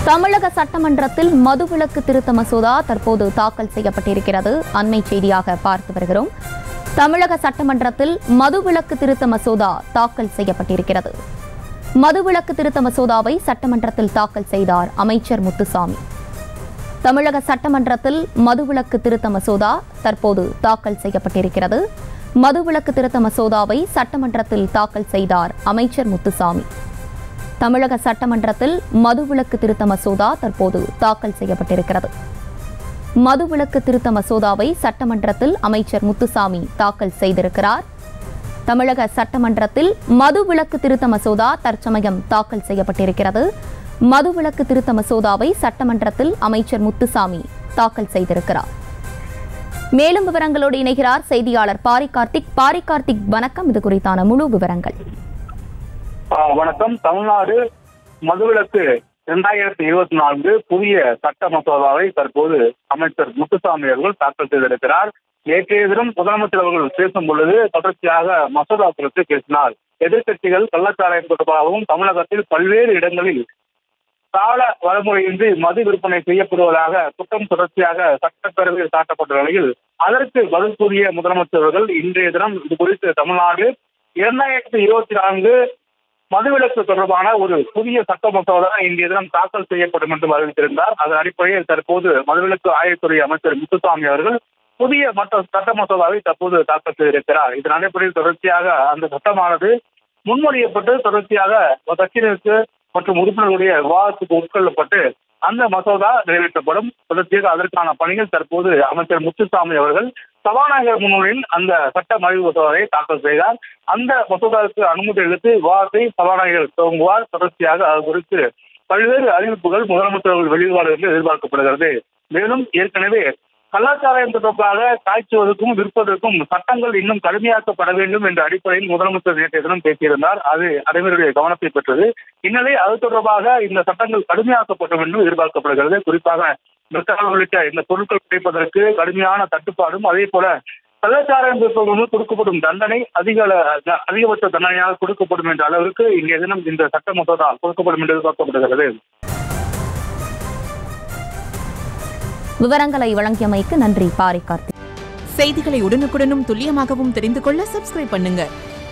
தமிழக சட்டமன்றத்தில் மதுவிலக்கு திருத்த மசோதா தற்போது தாக்கல் செய்யப்பட்டிருக்கிறது அண்மை செய்தியாக பார்த்து வருகிறோம் தமிழக சட்டமன்றத்தில் மதுவிலக்கு திருத்த மசோதா தாக்கல் செய்யப்பட்டிருக்கிறது மதுவிலக்கு திருத்த மசோதாவை சட்டமன்றத்தில் தாக்கல் செய்தார் அமைச்சர் முத்துசாமி தமிழக சட்டமன்றத்தில் மதுவிலக்கு திருத்த மசோதா தற்போது தாக்கல் செய்யப்பட்டிருக்கிறது மதுவிலக்கு திருத்த மசோதாவை சட்டமன்றத்தில் தாக்கல் செய்தார் அமைச்சர் முத்துசாமி தமிழக சட்டமன்றத்தில் மதுவிலக்கு திருத்த மசோதா தற்போது தாக்கல் செய்யப்பட்டிருக்கிறது மதுவிலக்கு திருத்த மசோதாவை சட்டமன்றத்தில் அமைச்சர் முத்துசாமி தாக்கல் செய்திருக்கிறார் தமிழக சட்டமன்றத்தில் மதுவிலக்கு திருத்த மசோதா தற்சமயம் தாக்கல் செய்யப்பட்டிருக்கிறது மதுவிலக்கு திருத்த மசோதாவை சட்டமன்றத்தில் அமைச்சர் முத்துசாமி தாக்கல் செய்திருக்கிறார் மேலும் விவரங்களோடு இணைகிறார் செய்தியாளர் பாரி கார்த்திக் பாரி கார்த்திக் வணக்கம் இது குறித்தான முழு விவரங்கள் ஆ, வணக்கம் தமிழ்நாடு மதுவிலக்கு இரண்டாயிரத்தி இருபத்தி நான்கு புதிய சட்ட மசோதாவை தற்போது அமைச்சர் முத்துசாமி அவர்கள் தாக்கல் செய்திருக்கிறார் நேற்றைய தினம் முதலமைச்சர் அவர்கள் பேசும் பொழுது தொடர்ச்சியாக மசோதா குறித்து பேசினார் எதிர்க்கட்சிகள் கள்ளச்சாராயம் தொடர்பாகவும் தமிழகத்தில் பல்வேறு இடங்களில் கால வழிமுறையின்றி மது விற்பனை செய்யப்படுவதாக குற்றம் தொடர்ச்சியாக சட்டப்பேரவையில் சாட்டப்பட்ட நிலையில் அதற்கு பதில் கூறிய முதலமைச்சர் அவர்கள் இன்றைய தினம் இது குறித்து தமிழ்நாடு இரண்டாயிரத்தி இருபத்தி நான்கு மதுவிலக்கு தொடர்பான ஒரு புதிய சட்ட மசோதா இன்றைய தினம் தாக்கல் செய்யப்படும் என்று அறிவித்திருந்தார் அதன் அடிப்படையில் தற்போது மதுவிலக்கு ஆயத்துறை அமைச்சர் முத்துசாமி அவர்கள் புதிய மற்ற சட்ட மசோதாவை தற்போது தாக்கல் செய்திருக்கிறார் இதன் அடிப்படையில் தொடர்ச்சியாக அந்த சட்டமானது முன்மொழியப்பட்டு தொடர்ச்சியாக கட்சியினருக்கு மற்றும் உறுப்பினர்களுடைய விவாதத்துக்கு உட்கொள்ளப்பட்டு அந்த மசோதா நிறைவேற்றப்படும் தொடர்ச்சியாக அதற்கான பணிகள் தற்போது அமைச்சர் முத்துசாமி அவர்கள் சபாநாயகர் முன்னிலையில் அந்த சட்ட மறைவு மசோதாவை தாக்கல் செய்தார் அந்த மசோதாவுக்கு அனுமதி அளித்து விவாதத்தை சபாநாயகர் துவங்குவார் தொடர்ச்சியாக அது குறித்து பல்வேறு அறிவிப்புகள் முதலமைச்சர் அவர்கள் வெளியிடுவார் என்று எதிர்பார்க்கப்படுகிறது மேலும் ஏற்கனவே கலாச்சாரம் தொடர்பாக காய்ச்சுவதற்கும் விற்பதற்கும் சட்டங்கள் இன்னும் கடுமையாக்கப்பட வேண்டும் என்ற அடிப்படையில் முதலமைச்சர் நேற்றைய தினம் பேசியிருந்தார் அது அனைவருடைய கவனத்தை பெற்றது இந்நிலை அது தொடர்பாக இந்த சட்டங்கள் கடுமையாக்கப்படும் என்றும் எதிர்பார்க்கப்படுகிறது குறிப்பாக மிருத்தகம் உள்ளிட்ட இந்த பொருட்கள் கிடைப்பதற்கு கடுமையான தட்டுப்பாடும் அதே போல கலாச்சாரம் விற்பவர்களுக்கு கொடுக்கப்படும் தண்டனை அதிக அள- அதிகபட்ச தண்டனையாக கொடுக்கப்படும் என்ற அளவிற்கு இன்றைய தினம் இந்த சட்ட மசோதா கொடுக்கப்படும் என்று எதிர்பார்க்கப்படுகிறது விவரங்களை வழங்கியமைக்கு நன்றி பாரி கார்த்திக் செய்திகளை உடனுக்குடனும் துல்லியமாகவும் தெரிந்து கொள்ள சப்ஸ்கிரைப் பண்ணுங்க